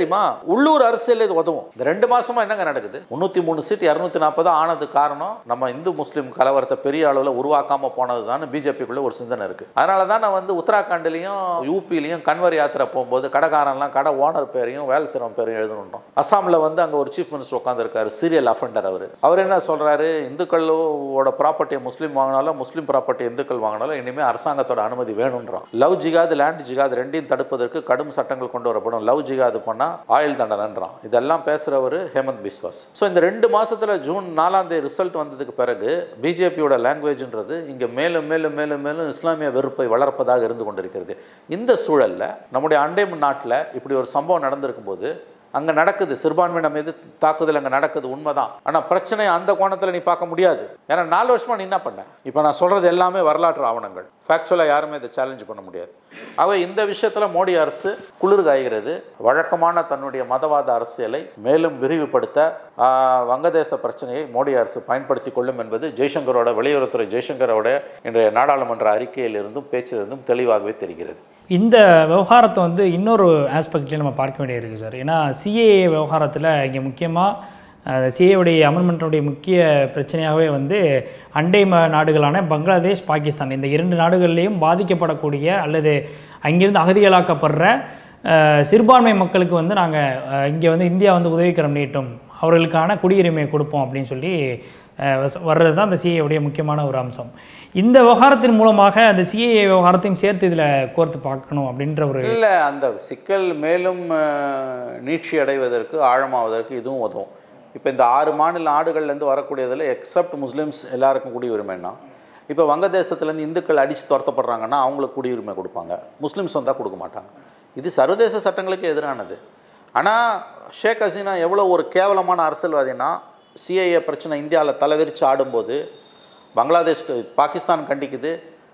உள்ளூர் அரசியல் இது உதவும் இந்த ரெண்டு மாசமா என்னங்க நடக்குது முந்நூற்றி மூணு சீட் இரநூத்தி நாற்பது ஆனது காரணம் நம்ம இந்து முஸ்லீம் கலவரத்தை பெரிய அளவில் உருவாக்காம போனது தான் பிஜேபிக்குள்ள ஒரு சிந்தனை இருக்கு அதனால தான் நான் வந்து உத்தராகண்ட்லையும் யூபிலையும் கன்வர் யாத்திரை போகும்போது கடைக்காரன்லாம் கடை ஓனர் பேரையும் வேலை செய்கிறவன் பேரையும் எழுதணுன்றோம் அசாமில் வந்து அங்கே ஒரு சீஃப் மினிஸ்டர் உட்காந்துருக்காரு சீரியல் அஃபெண்டர் அவர் அவர் என்ன சொல்றாரு இந்துக்களோட ப்ராப்பர்ட்டியை முஸ்லீம் வாங்கினாலும் முஸ்லீம் ப்ராப்பர்ட்டி இந்துக்கள் வாங்கினாலும் இனிமேல் அரசாங்கத்தோட அனுமதி வேணுன்றான் லவ் ஜிகாது லேண்ட் ஜிகாது ரெண்டையும் தடுப்பதற்கு கடும் சட்டங்கள் கொண்டு வரப்படும் லவ் ஜிகாது பண்ணால் ஆயுள் தண்டனைன்றான் இதெல்லாம் பேசுகிறவர் ஹேமந்த் பிஸ்வாஸ் ஸோ இந்த ரெண்டு மாசத்துல ஜூன் நாலாம் தேதி ரிசல்ட் வந்ததுக்கு பிறகு பிஜேபியோட லாங்குவேஜ்ன்றது இங்கே மேலும் மேலும் மேலும் மேலும் இஸ்லாமிய வெறுப்பை வளர்ப்பதாக இருந்து கொண்டிருக்கிறது இந்த சூழல்ல நம்முடைய அண்டை நாட்டில் இப்படி ஒரு சம்பவம் நடந்திருக்கும் போது அங்கே நடக்குது சிறுபான்மையினர் மீது தாக்குதல் அங்கே நடக்குது உண்மைதான் ஆனால் பிரச்சனையை அந்த கோணத்தில் நீ பார்க்க முடியாது ஏன்னா நாலு வருஷமா நீ என்ன பண்ண இப்போ நான் சொல்கிறது எல்லாமே வரலாற்று ஆவணங்கள் ஃபேக்சுவலாக யாருமே இதை சேலஞ்ச் பண்ண முடியாது ஆக இந்த விஷயத்தில் மோடி அரசு குளிர் காய்கிறது வழக்கமான தன்னுடைய மதவாத அரசியலை மேலும் விரிவுபடுத்த ஆஹ், வங்கதேச பிரச்சனையை மோடி அரசு பயன்படுத்தி கொள்ளும் என்பது ஜெய்சங்கரோட வெளியுறவுத்துறை ஜெய்சங்கரோட இன்றைய நாடாளுமன்ற அறிக்கையிலிருந்தும் பேச்சிலிருந்தும் தெளிவாகவே தெரிகிறது இந்த விவகாரத்தை வந்து இன்னொரு ஆஸ்பெக்ட்லேயும் நம்ம பார்க்க வேண்டியிருக்கு சார் ஏன்னா சிஏஏ விவகாரத்தில் இங்கே முக்கியமாக சிஏவுடைய அமெண்ட்மெண்ட்டுடைய முக்கிய பிரச்சனையாகவே வந்து அண்டை ம- நாடுகளான பங்களாதேஷ் பாகிஸ்தான் இந்த இரண்டு நாடுகள்லேயும் பாதிக்கப்படக்கூடிய அல்லது அங்கிருந்து அகதிகளாக்கப்படுற அஹ், சிறுபான்மை மக்களுக்கு வந்து நாங்கள் இங்கே வந்து இந்தியா வந்து உதவிக்கரம் நீட்டும் அவர்களுக்கான குடியுரிமை கொடுப்போம் அப்படின்னு சொல்லி அஹ், வஸ்- வர்றது தான் அந்த சிஏவுடைய முக்கியமான ஒரு அம்சம் இந்த விவகாரத்தின் மூலமாக அந்த சிஏஏ விவகாரத்தையும் சேர்த்து இதில் கோர்த்து பார்க்கணும் அப்படின்ற ஒரு இல்லை அந்த சிக்கல் மேலும் அஹ், நீட்சி அடைவதற்கு ஆழமாவதற்கு இதுவும் உதவும் இப்போ இந்த ஆறு மாநில நாடுகள்லேருந்து வரக்கூடியதில் எக்ஸப்ட் முஸ்லீம்ஸ் எல்லாருக்கும் குடியுரிமைன்னா இப்போ வங்கதேசத்துலேருந்து இந்துக்கள் அடித்து துரத்தப்படுறாங்கன்னா அவங்களுக்கு குடியுரிமை கொடுப்பாங்க முஸ்லீம்ஸ் வந்தால் கொடுக்க மாட்டாங்க இது சர்வதேச சட்டங்களுக்கு எதிரானது ஆனால் ஷேக் ஹசீனா எவ்வளோ ஒரு கேவலமான அரசியல்வாதினா சிஐஏ பிரச்சனை இந்தியாவில் தலைவிரிச்சு ஆடும்போது பங்களாதேஷ்க்கு பாகிஸ்தான் கண்டிக்குது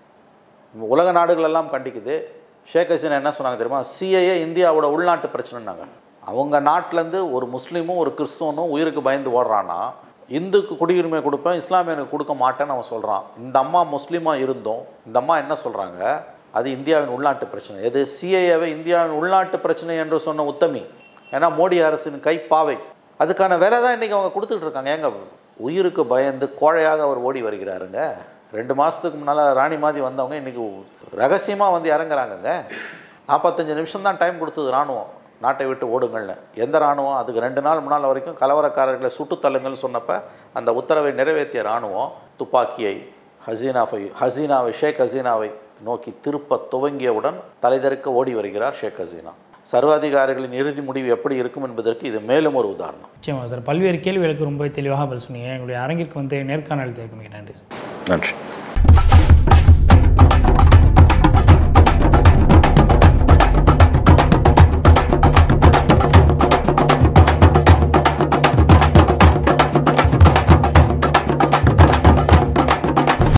உலக நாடுகள் எல்லாம் கண்டிக்குது ஷேக் ஹசீனா என்ன சொன்னாங்க தெரியுமா சிஏஏ இந்தியாவோட உள்நாட்டு பிரச்சனைனாங்க அவங்க நாட்டிலேருந்து ஒரு முஸ்லீமும் ஒரு கிறிஸ்துவனும் உயிருக்கு பயந்து ஓடுறான்னா இந்துக்கு குடியுரிமை கொடுப்பேன் இஸ்லாமியனுக்கு கொடுக்க மாட்டேன்னு அவன் சொல்கிறான் இந்த அம்மா முஸ்லீமாக இருந்தோம் இந்த அம்மா என்ன சொல்கிறாங்க அது இந்தியாவின் உள்நாட்டு பிரச்சனை எது சிஏஏவை இந்தியாவின் உள்நாட்டு பிரச்சனை என்று சொன்ன உத்தமி ஏன்னா மோடி அரசின் கைப்பாவை அதுக்கான வேலை தான் இன்றைக்கி அவங்க கொடுத்துட்டு இருக்காங்க ஏங்க உயிருக்கு பயந்து கோழையாக அவர் ஓடி வருகிறாருங்க ரெண்டு மாதத்துக்கு முன்னால் ராணி மாதிரி வந்தவங்க இன்றைக்கி ரகசியமாக வந்து இறங்குறாங்கங்க நாற்பத்தஞ்சு நிமிஷம் தான் டைம் கொடுத்தது ராணுவம் நாட்டை விட்டு ஓடுங்கள்னு எந்த ராணுவம் அதுக்கு ரெண்டு நாள் முன்னால் வரைக்கும் கலவரக்காரர்களை சுட்டுத் தள்ளுங்கள்னு சொன்னப்ப அந்த உத்தரவை நிறைவேற்றிய ராணுவம் துப்பாக்கியை ஹசீனாவை ஹசீனாவை ஷேக் ஹசீனாவை நோக்கி திருப்ப துவங்கியவுடன் தலைதெறிக்க ஓடி வருகிறார் ஷேக் ஹசீனா சர்வாதிகாரிகளின் இறுதி முடிவு எப்படி இருக்கும் என்பதற்கு இது மேலும் ஒரு உதாரணம் நிச்சயமா சார் பல்வேறு கேள்விகளுக்கு ரொம்ப தெளிவாக பதில் சொன்னீங்க எங்களுடைய அரங்கிற்கு வந்து நேர்காணல் தேவைக்கு மிக நன்றி சார் நன்றி